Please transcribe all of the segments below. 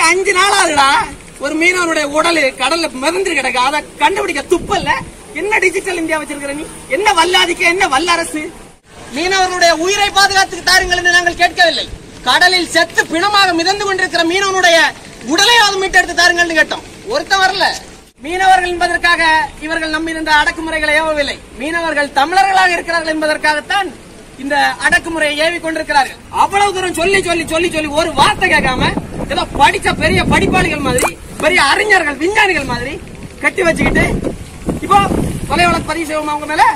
அஞ்சு நாள் ஆகுடா ஒரு மீனவனுடைய உடல் கடல்ல மிதந்து கிடக்கு அதை கண்டுபிடிக்க துப்பல்ல என்ன டிஜிட்டல் இந்தியா வச்சிருக்கிற நீ என்ன வல்லாதிக்க என்ன வல்லரசு மீனவர்களுடைய உயிரை பாதுகாத்து தாருங்கள் என்று நாங்கள் கேட்கவில்லை கடலில் செத்து பிணமாக மிதந்து கொண்டிருக்கிற மீனவனுடைய உடலையாவது மீட்டெடுத்து தாருங்கள்னு கேட்டோம் ஒருத்தன் வரல மீனவர்கள் என்பதற்காக இவர்கள் நம்பி இருந்த அடக்குமுறைகளை ஏவவில்லை மீனவர்கள் தமிழர்களாக இருக்கிறார்கள் என்பதற்காகத்தான் இந்த அடக்குமுறையை ஏவி கொண்டிருக்கிறார்கள் அவ்வளவு தூரம் சொல்லி சொல்லி சொல்லி சொல்லி ஒரு வார்த்தை கேட்காம ஏதோ படிச்ச பெரிய படிப்பாளிகள் மாதிரி பெரிய அறிஞர்கள் விஞ்ஞானிகள் மாதிரி கட்டி வச்சுக்கிட்டு இப்போ கொலை வழக்கு பதிவு செய்வோமா அவங்க மேல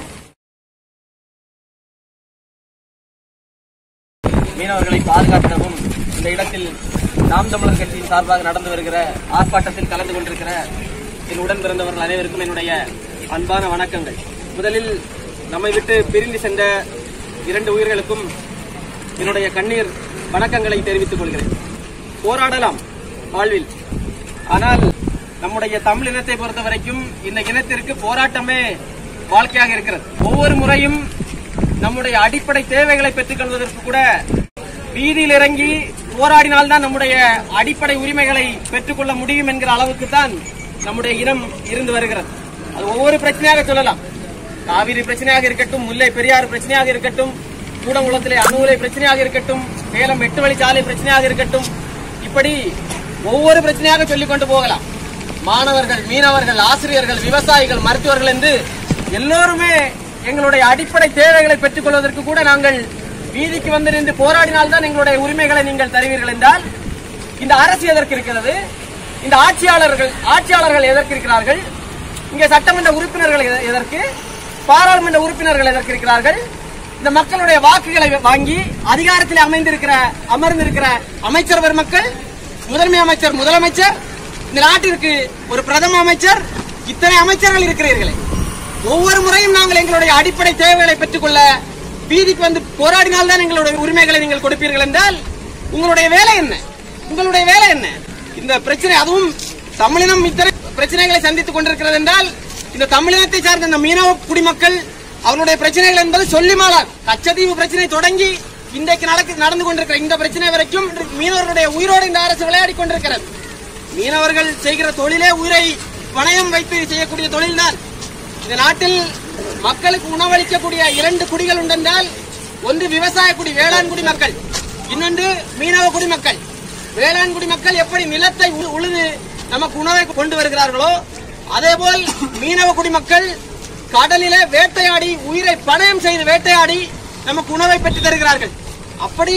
மீனவர்களை பாதுகாத்திடவும் இந்த இடத்தில் நாம் தமிழர் கட்சியின் சார்பாக நடந்து வருகிற ஆர்ப்பாட்டத்தில் கலந்து கொண்டிருக்கிற என் உடன் பிறந்தவர்கள் அனைவருக்கும் என்னுடைய அன்பான வணக்கங்கள் முதலில் நம்மை விட்டு பிரிந்து சென்ற இரண்டு உயிர்களுக்கும் என்னுடைய கண்ணீர் வணக்கங்களை தெரிவித்துக் கொள்கிறேன் போராடலாம் வாழ்வில் ஆனால் நம்முடைய தமிழ் இனத்தை பொறுத்த வரைக்கும் இந்த இனத்திற்கு போராட்டமே வாழ்க்கையாக இருக்கிறது ஒவ்வொரு முறையும் நம்முடைய அடிப்படை தேவைகளை பெற்றுக் கொள்வதற்கு கூட வீதியில் இறங்கி போராடினால்தான் நம்முடைய அடிப்படை உரிமைகளை பெற்றுக்கொள்ள முடியும் என்கிற அளவுக்கு தான் நம்முடைய இனம் இருந்து வருகிறது அது ஒவ்வொரு பிரச்சனையாக சொல்லலாம் காவிரி பிரச்சனையாக இருக்கட்டும் முல்லை பெரியாறு பிரச்சனையாக இருக்கட்டும் கூடங்குளத்திலே அணு உலை பிரச்சனையாக இருக்கட்டும் சேலம் எட்டு வழிச்சாலை பிரச்சனையாக இருக்கட்டும் இப்படி ஒவ்வொரு பிரச்சனையாக சொல்லிக் கொண்டு போகலாம் மாணவர்கள் மீனவர்கள் ஆசிரியர்கள் விவசாயிகள் மருத்துவர்கள் என்று எல்லோருமே எங்களுடைய அடிப்படை தேவைகளை பெற்றுக் கொள்வதற்கு கூட நாங்கள் வீதிக்கு வந்து நின்று போராடினால்தான் எங்களுடைய உரிமைகளை நீங்கள் தருவீர்கள் என்றால் இந்த அரசு எதற்கு இருக்கிறது இந்த ஆட்சியாளர்கள் ஆட்சியாளர்கள் எதற்கு இருக்கிறார்கள் இங்க சட்டமன்ற உறுப்பினர்கள் எத- எதற்கு பாராளுமன்ற உறுப்பினர்கள் எதற்கு இருக்கிறார்கள் இந்த மக்களுடைய வாக்குகளை வாங்கி அதிகாரத்தில் அமைந்திருக்கிற அமர்ந்திருக்கிற அமைச்சர் பெருமக்கள் முதன்மை அமைச்சர் முதலமைச்சர் இந்த நாட்டிற்கு ஒரு பிரதம அமைச்சர் இத்தனை அமைச்சர்கள் இருக்கிறீர்களே ஒவ்வொரு முறையும் நாங்கள் எங்களுடைய அடிப்படை தேவைகளை பெற்றுக்கொள்ள வீதிக்கு வந்து போராடினால்தான் எங்களுடைய உரிமைகளை நீங்கள் கொடுப்பீர்கள் என்றால் உங்களுடைய வேலை என்ன உங்களுடைய வேலை என்ன இந்த பிரச்சனை அதுவும் தமிழினம் இத்தனை பிரச்சனைகளை சந்தித்துக் கொண்டிருக்கிறது என்றால் இந்த தமிழினத்தை சார்ந்த இந்த மீனவ குடிமக்கள் அவருடைய பிரச்சனைகள் என்பது சொல்லி மாளார் கச்சத்தீவு பிரச்சனை தொடங்கி இன்றைக்கு நடக்க நடந்து கொண்டிருக்கிற இந்த பிரச்சனை வரைக்கும் இன்று மீனவர்களுடைய உயிரோடு இந்த அரசு விளையாடி கொண்டிருக்கிறது மீனவர்கள் செய்கிற தொழிலே உயிரை பணயம் வைத்து செய்யக்கூடிய தொழில்தான் இந்த நாட்டில் மக்களுக்கு உணவளிக்கக்கூடிய இரண்டு குடிகள் உண்டென்றால் ஒன்று விவசாய குடி வேளாண் குடி மக்கள் இன்னொன்று மீனவ குடிமக்கள் வேளாண் குடி மக்கள் எப்படி நிலத்தை உழு- உழுது நமக்கு உணவை கொண்டு வருகிறார்களோ அதேபோல் மீனவ குடிமக்கள் கடலிலே வேட்டையாடி உயிரை பணயம் செய்து வேட்டையாடி நமக்கு உணவை பெற்று தருகிறார்கள் அப்படி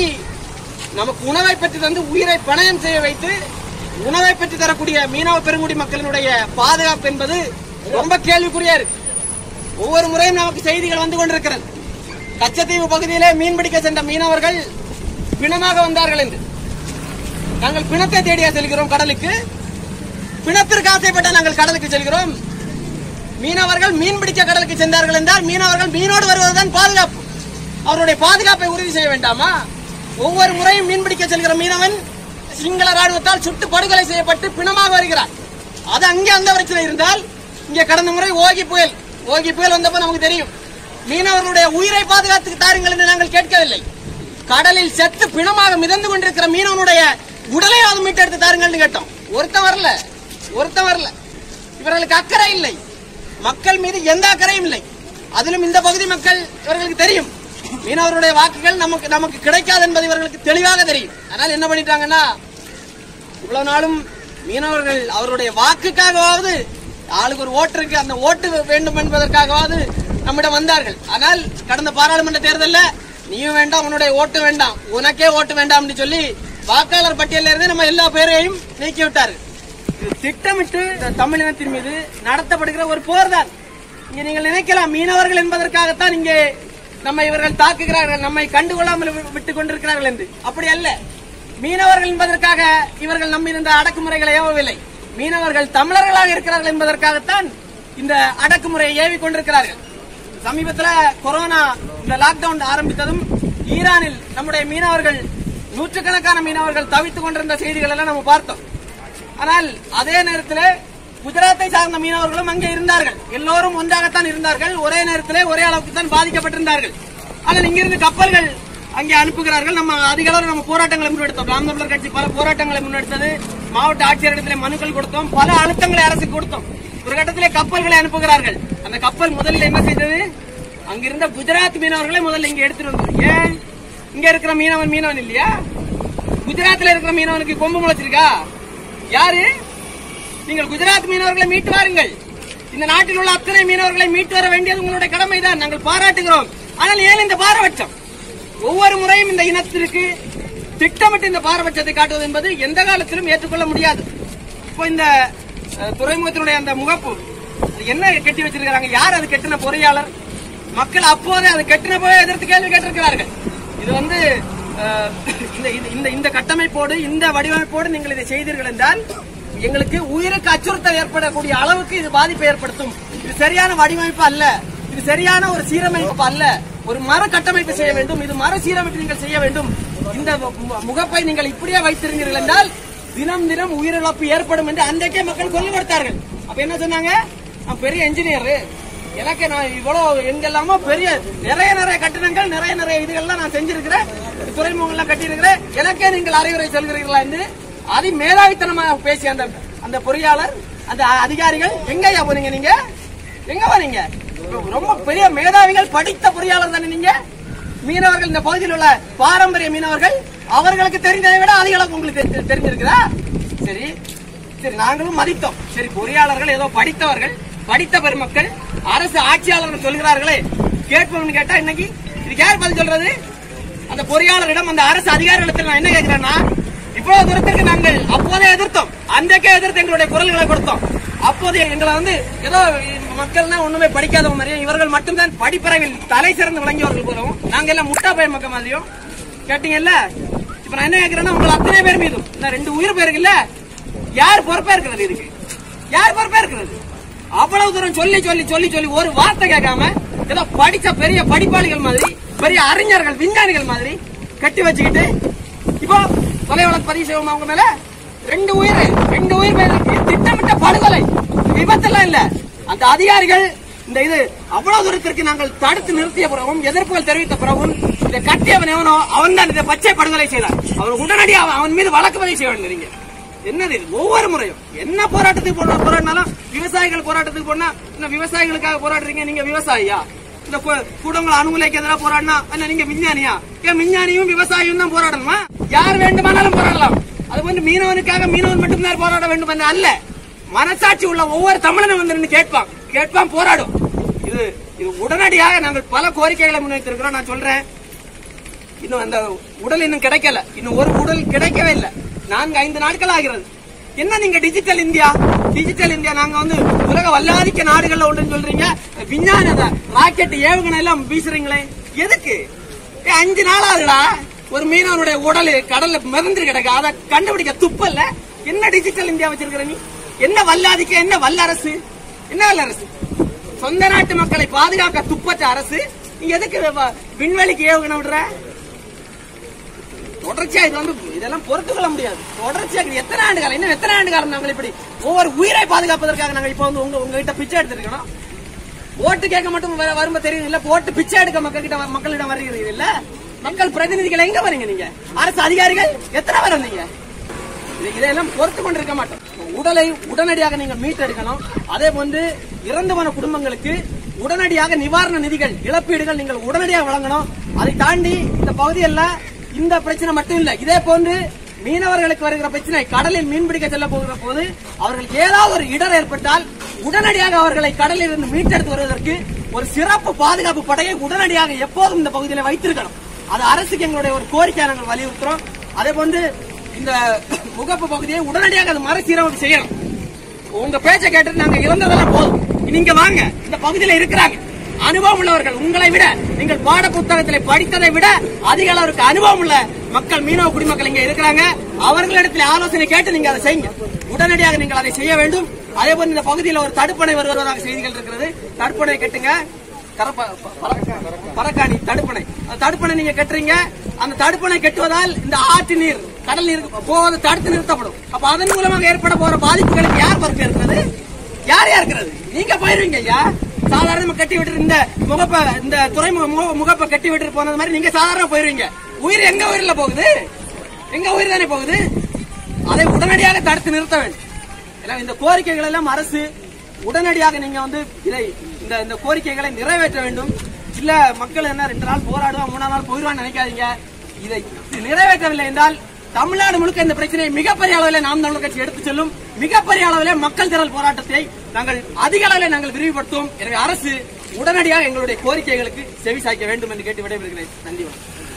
நமக்கு உணவை பெற்று தந்து உயிரை பணயம் செய்ய வைத்து உணவை பெற்று தரக்கூடிய மீனவ பெருங்குடி மக்களினுடைய பாதுகாப்பு என்பது ரொம்ப கேள்விக்குறியா இருக்கு ஒவ்வொரு முறையும் நமக்கு செய்திகள் வந்து கொண்டிருக்கிறது கச்சத்தீவு பகுதியிலே மீன்பிடிக்க சென்ற மீனவர்கள் பிணமாக வந்தார்கள் என்று நாங்கள் பிணத்தை தேடியா செல்கிறோம் கடலுக்கு பிணத்திற்கு ஆசைப்பட்ட நாங்கள் கடலுக்கு செல்கிறோம் மீனவர்கள் மீன் பிடிக்க கடலுக்கு சென்றார்கள் என்றால் மீனவர்கள் மீனோடு வருவதுதான் பாதுகாப்பு அவருடைய பாதுகாப்பை உறுதி செய்ய வேண்டாமா ஒவ்வொரு முறையும் மீன் பிடிக்க செல்கிற மீனவன் சிங்கள ராணுவத்தால் சுட்டு படுகொலை செய்யப்பட்டு பிணமாக வருகிறார் அது அங்கே அந்த பிரச்சனை இருந்தால் இங்கே கடந்த முறை ஓகி புயல் ஓகி புயல் வந்தப்ப நமக்கு தெரியும் மீனவர்களுடைய உயிரை பாதுகாத்து தாருங்கள் என்று நாங்கள் கேட்கவில்லை கடலில் செத்து பிணமாக மிதந்து கொண்டிருக்கிற மீனவனுடைய உடலையாவது மீட்டெடுத்து தாருங்கள்னு கேட்டோம் ஒருத்தன் வரல ஒருத்தன் வரல இவர்களுக்கு அக்கறை இல்லை மக்கள் மீது எந்த அக்கறையும் இல்லை அதிலும் இந்த பகுதி மக்கள் இவர்களுக்கு தெரியும் மீனவருடைய வாக்குகள் நமக்கு நமக்கு கிடைக்காது என்பது இவர்களுக்கு தெளிவாக தெரியும் அதனால என்ன பண்ணிட்டாங்கன்னா இவ்வளவு நாளும் மீனவர்கள் அவருடைய வாக்குக்காகவாவது ஆளுக்கு ஒரு ஓட்டு இருக்கு அந்த ஓட்டு வேண்டும் என்பதற்காகவாவது நம்மிடம் வந்தார்கள் ஆனால் கடந்த பாராளுமன்ற தேர்தலில் நீயும் வேண்டாம் உன்னுடைய ஓட்டு வேண்டாம் உனக்கே ஓட்டு வேண்டாம்னு சொல்லி வாக்காளர் பட்டியலில் இருந்து நம்ம எல்லா பேரையும் நீக்கி விட்டார்கள் இது திட்டமிட்டு இந்த தமிழினத்தின் மீது நடத்தப்படுகிற ஒரு போர் தான் இங்க நீங்கள் நினைக்கலாம் மீனவர்கள் என்பதற்காகத்தான் இங்கே நம்ம இவர்கள் தாக்குகிறார்கள் நம்மை கண்டுகொள்ளாமல் வி- விட்டுக் கொண்டிருக்கிறார்கள் என்று அப்படி அல்ல மீனவர்கள் என்பதற்காக இவர்கள் நம்பி இருந்த அடக்குமுறைகளை ஏவவில்லை மீனவர்கள் தமிழர்களாக இருக்கிறார்கள் என்பதற்காகத்தான் இந்த அடக்குமுறையை ஏவி கொண்டிருக்கிறார்கள் சமீபத்துல கொரோனா இந்த லாக்டவுன் ஆரம்பித்ததும் ஈரானில் நம்முடைய மீனவர்கள் நூற்றுக்கணக்கான மீனவர்கள் தவித்துக் கொண்டிருந்த செய்திகள் எல்லாம் நம்ம பார்த்தோம் ஆனால் அதே நேரத்தில் குஜராத்தை சார்ந்த மீனவர்களும் அங்கே இருந்தார்கள் எல்லோரும் ஒன்றாகத்தான் இருந்தார்கள் ஒரே நேரத்தில் ஒரே அளவுக்கு தான் பாதிக்கப்பட்டிருந்தார்கள் ஆனால் இங்கிருந்து கப்பல்கள் அங்கே அனுப்புகிறார்கள் நம்ம அதிக அளவு நம்ம போராட்டங்களை முன்னெடுத்தோம் நாம் தமிழர் கட்சி பல போராட்டங்களை முன்னெடுத்தது மாவட்ட ஆட்சியரிடத்திலே மனுக்கள் கொடுத்தோம் பல அழுத்தங்களை அரசுக்கு கொடுத்தோம் ஒரு கட்டத்திலே கப்பல்களை அனுப்புகிறார்கள் அந்த கப்பல் முதலில் என்ன செய்தது அங்கிருந்த குஜராத் மீனவர்களை முதல்ல இங்க எடுத்துட்டு வந்தது ஏன் இங்க இருக்கிற மீனவன் மீனவன் இல்லையா குஜராத்ல இருக்கிற மீனவனுக்கு கொம்பு முளைச்சிருக்கா யாரு நீங்கள் குஜராத் மீனவர்களை மீட்டு வாருங்கள் இந்த நாட்டில் உள்ள அத்தனை மீனவர்களை மீட்டு வர வேண்டியது உங்களுடைய கடமைதான் நாங்கள் பாராட்டுகிறோம் ஆனால் ஏன் இந்த பாரபட்சம் ஒவ்வொரு முறையும் இந்த இனத்திற்கு திட்டமிட்டு இந்த பாரபட்சத்தை காட்டுவது என்பது எந்த காலத்திலும் ஏற்றுக்கொள்ள முடியாது இப்போ இந்த அஹ், துறைமுகத்தினுடைய அந்த முகப்பு அது என்ன கட்டி வச்சிருக்காங்க யார் அது கட்டின பொறியாளர் மக்கள் அப்போதே அது கட்டின போய் எதிர்த்து கேள்வி கேட்டிருக்கிறார்கள் இது வந்து அஹ், இந்த இந்த- இந்த இந்த கட்டமைப்போடு இந்த வடிவமைப்போடு நீங்கள் இதை செய்தீர்கள் என்றால் எங்களுக்கு உயிருக்கு அச்சுறுத்தல் ஏற்படக்கூடிய அளவுக்கு இது பாதிப்பை ஏற்படுத்தும் இது சரியான வடிவமைப்பு அல்ல இது சரியான ஒரு சீரமைப்பு அல்ல ஒரு மர கட்டமைப்பு செய்ய வேண்டும் இது மர சீரமைப்பு நீங்கள் செய்ய வேண்டும் இந்த மு- முகப்பை நீங்கள் இப்படியே வைத்திருந்தீர்கள் என்றால் தினம் தினம் உயிரிழப்பு ஏற்படும் என்று அன்றைக்கே மக்கள் கொண்டு கொடுத்தார்கள் அப்ப என்ன சொன்னாங்க நான் பெரிய இன்ஜினியர் எனக்கு நான் இவ்வளவு எங்கெல்லாமோ பெரிய நிறைய நிறைய கட்டணங்கள் நிறைய நிறைய இதுகள்லாம் நான் செஞ்சிருக்கிறேன் துறைமுகங்கள்லாம் கட்டியிருக்கிறேன் எனக்கே நீங்கள் அறிவுரை சொல்கிறீர்களா என்று அதி மேலாவித்தனமாக பேசிய அந்த அந்த பொறியாளர் அந்த அதிகாரிகள் எங்கய்யா போனீங்க நீங்க எங்க போனீங்க ரொம்ப பெரிய மேதாவிகள் படித்த பொறியாளர் தானே நீங்க மீனவர்கள் இந்த பகுதியில் உள்ள பாரம்பரிய மீனவர்கள் அவர்களுக்கு தெரிந்ததை விட அதிக அளவுக்கு உங்களுக்கு தெரி- தெரிஞ்சிருக்குதா சரி சரி நாங்களும் மதித்தோம் சரி பொறியாளர்கள் ஏதோ படித்தவர்கள் படித்த பெருமக்கள் அரசு ஆட்சியாளர்கள் சொல்கிறார்களே கேட்போம்னு கேட்டா இன்னைக்கு இதுக்கு யார் பதில் சொல்றது அந்த பொறியாளரிடம் அந்த அரசு அதிகாரிகளிடத்தில் நான் என்ன கேட்கிறேன்னா இவ்வளவு தூரத்திற்கு நாங்கள் அப்போதே எதிர்த்தோம் அன்றைக்கே எதிர்த்து எங்களுடைய குரல்களை கொடுத்தோம் அப்போது எங்களை வந்து ஏதோ மக்கள்னா ஒண்ணுமே படிக்காதவங்க மாதிரியும் இவர்கள் மட்டும்தான் படிப்பறவில் தலை சிறந்து விளங்கியவர்கள் போலவும் நாங்க எல்லாம் முட்டா பய மக்கள் மாதிரியும் கேட்டீங்கல்ல இப்ப நான் என்ன கேட்கிறேன்னா உங்களை அத்தனை பேர் மீதும் இந்த ரெண்டு உயிர் போயிருக்குல்ல யார் பொறுப்பா இருக்கிறது இதுக்கு யார் பொறுப்பா இருக்கிறது அவ்வளவு தூரம் சொல்லி சொல்லி சொல்லி சொல்லி ஒரு வார்த்தை கேட்காம ஏதோ படிச்ச பெரிய படிப்பாளிகள் மாதிரி பெரிய அறிஞர்கள் விஞ்ஞானிகள் மாதிரி கட்டி வச்சுக்கிட்டு இப்போ கொலை வழக்கு பதிவு செய்வோமா அவங்க மேல ரெண்டு உயிர் ரெண்டு உயிர் மேல திட்டமிட்ட படுகொலை விபத்தெல்லாம் இல்ல அந்த அதிகாரிகள் இந்த இது அவ்வளவு தூரத்திற்கு நாங்கள் தடுத்து நிறுத்திய பிறகும் எதிர்ப்புகள் தெரிவித்த பிறகும் இதை கட்டியவன் எவனோ அவன் தான் இதை பச்சை படுகொலை செய்தான் அவர் உடனடியாக அவன் மீது வழக்கு பதிவு செய்ய வேண்டும் நீங்க என்னது இது? ஒவ்வொரு முறையும் என்ன போராட்டத்துக்கு போனா போராடினாலும் விவசாயிகள் போராட்டத்துக்கு போனா என்ன விவசாயிகளுக்காக போராடுறீங்க நீங்க விவசாயியா இந்த கு- குடங்கள் அணுகுலைக்கு எதிராக போராடினா என்ன நீங்க விஞ்ஞானியா ஏன் விஞ்ஞானியும் விவசாயியும் தான் போராடணுமா யார் வேண்டுமானாலும் போராடலாம் அது வந்து மீனவனுக்காக மீனவன் மட்டும்தான் போராட வேண்டும் என்று அல்ல மனசாட்சி உள்ள ஒவ்வொரு தமிழனும் வந்து நின்னு கேட்பான் கேட்பான் போராடும் இது இது உடனடியாக நாங்கள் பல கோரிக்கைகளை முன்வைத்திருக்கிறோம் நான் சொல்றேன் இன்னும் அந்த உடல் இன்னும் கிடைக்கல இன்னும் ஒரு உடல் கிடைக்கவே இல்லை நான்கு ஐந்து நாட்கள் ஆகிறது என்ன நீங்க டிஜிட்டல் இந்தியா டிஜிட்டல் இந்தியா நாங்க வந்து உலக வல்லாதிக்க நாடுகள்ல ஒன்றுன்னு சொல்றீங்க விஞ்ஞான ராக்கெட் ஏவுகணை எல்லாம் வீசுறீங்களே எதுக்கு ஏய், அஞ்சு நாள் ஆகுடா ஒரு மீனவனுடைய உடல் கடல்ல மிதந்து கிடக்கு அதை கண்டுபிடிக்க துப்பல்ல என்ன டிஜிட்டல் இந்தியா வச்சிருக்கிற நீ என்ன வல்லாதிக்க என்ன வல்லரசு என்ன வல்லரசு சொந்த நாட்டு மக்களை பாதுகாக்க துப்பற்ற அரசு நீ எதுக்கு வ- விண்வெளிக்கு ஏவுகணை விடுற தொடர்ச்சியா இது வந்து இதெல்லாம் பொறுத்து கொள்ள முடியாது தொடர்ச்சியா இது எத்தனை ஆண்டு காலம் இன்னும் எத்தனை ஆண்டு காலம் நாங்கள் இப்படி ஒவ்வொரு உயிரை பாதுகாப்பதற்காக நாங்கள் இப்ப வந்து உங்க உங்ககிட்ட பிச்சை எடுத்துருக்கணும் ஓட்டு கேட்க மட்டும் வர- வரும்ப தெரியும் இல்ல ஓட்டு பிச்சை எடுக்க மக்கள் கிட்ட மக்களிடம் வருகிறீங்க இல்ல மக்கள் பிரதிநிதிகள் எங்க வரீங்க நீங்க அரசு அதிகாரிகள் எத்தனை பேர் வந்தீங்க இது- இதையெல்லாம் பொறுத்து கொண்டிருக்க மாட்டோம் உடலை உடனடியாக நீங்க மீட்டெடுக்கணும் அதே போன்று இறந்து போன குடும்பங்களுக்கு உடனடியாக நிவாரண நிதிகள் இழப்பீடுகள் நீங்கள் உடனடியாக வழங்கணும் அதை தாண்டி இந்த பகுதியில் இந்த பிரச்சனை மட்டும் இல்ல இதே போன்று மீனவர்களுக்கு வருகிற பிரச்சனை கடலில் மீன்பிடிக்க செல்ல போகிற போது அவர்களுக்கு ஏதாவது ஒரு இடர் ஏற்பட்டால் உடனடியாக அவர்களை கடலில் இருந்து மீட்டெடுத்து வருவதற்கு ஒரு சிறப்பு பாதுகாப்பு படையை உடனடியாக எப்போதும் இந்த பகுதியில் வைத்திருக்கணும் அது அரசுக்கு எங்களுடைய ஒரு கோரிக்கை நாங்கள் வலியுறுத்துறோம் அதே போன்று இந்த முகப்பு பகுதியை உடனடியாக அது மறுசீரமைப்பு செய்யணும் உங்க பேச்சை கேட்டு நாங்க இறந்ததெல்லாம் போதும் நீங்க வாங்க இந்த பகுதியில இருக்கிறாங்க அனுபவம் உள்ளவர்கள் உங்களை விட நீங்கள் பாட புத்தகத்தில் படித்ததை விட அதிக அளவுக்கு அனுபவம் உள்ள மக்கள் மீனவ குடிமக்கள் இங்க இருக்கிறாங்க அவர்களிடத்தில் ஆலோசனை கேட்டு நீங்க அதை செய்யுங்க உடனடியாக நீங்கள் அதை செய்ய வேண்டும் அதே போல இந்த பகுதியில் ஒரு தடுப்பணை வருவதாக செய்திகள் இருக்கிறது தடுப்பணை கட்டுங்க கரப்ப- பர- பரக்காணி தடுப்பணை அந்த தடுப்பணை நீங்க கட்டுறீங்க அந்த தடுப்பணை கட்டுவதால் இந்த ஆற்று நீர் கடல் நீர் போவது தடுத்து நிறுத்தப்படும் அப்ப அதன் மூலமாக ஏற்பட போற பாதிப்புகளுக்கு யார் பொறுப்பு இருக்கிறது யார் யார் இருக்கிறது நீங்க போயிருவீங்க ஐயா சாதாரணமா கட்டி விட்டு இந்த முகப்ப இந்த துறைமுக முக- முகப்பை கட்டி விட்டு போனது மாதிரி நீங்க சாதாரண போயிருவீங்க உயிர் எங்க உயிரில போகுது எங்க உயிர் தானே போகுது அதை உடனடியாக தடுத்து நிறுத்த வேண்டும் எனவே இந்த கோரிக்கைகள் எல்லாம் அரசு உடனடியாக நீங்க வந்து இதை இந்த இந்த கோரிக்கைகளை நிறைவேற்ற வேண்டும் இல்ல மக்கள் என்ன ரெண்டு நாள் போராடுவான் மூணாம் நாள் போயிடுவான்னு நினைக்காதீங்க இதை நிறைவேற்றவில்லை என்றால் தமிழ்நாடு முழுக்க இந்த பிரச்சனையை மிகப்பெரிய அளவில் நாம் தமிழர் கட்சி எடுத்துச் செல்லும் மிகப்பெரிய அளவில் மக்கள் திரள் போராட்டத்தை நாங்கள் அதிக அளவில் நாங்கள் விரிவுபடுத்துவோம் எனவே அரசு உடனடியாக எங்களுடைய கோரிக்கைகளுக்கு செவி சாய்க்க வேண்டும் என்று கேட்டு விடைபெறுகிறேன் நன்றி வணக்கம்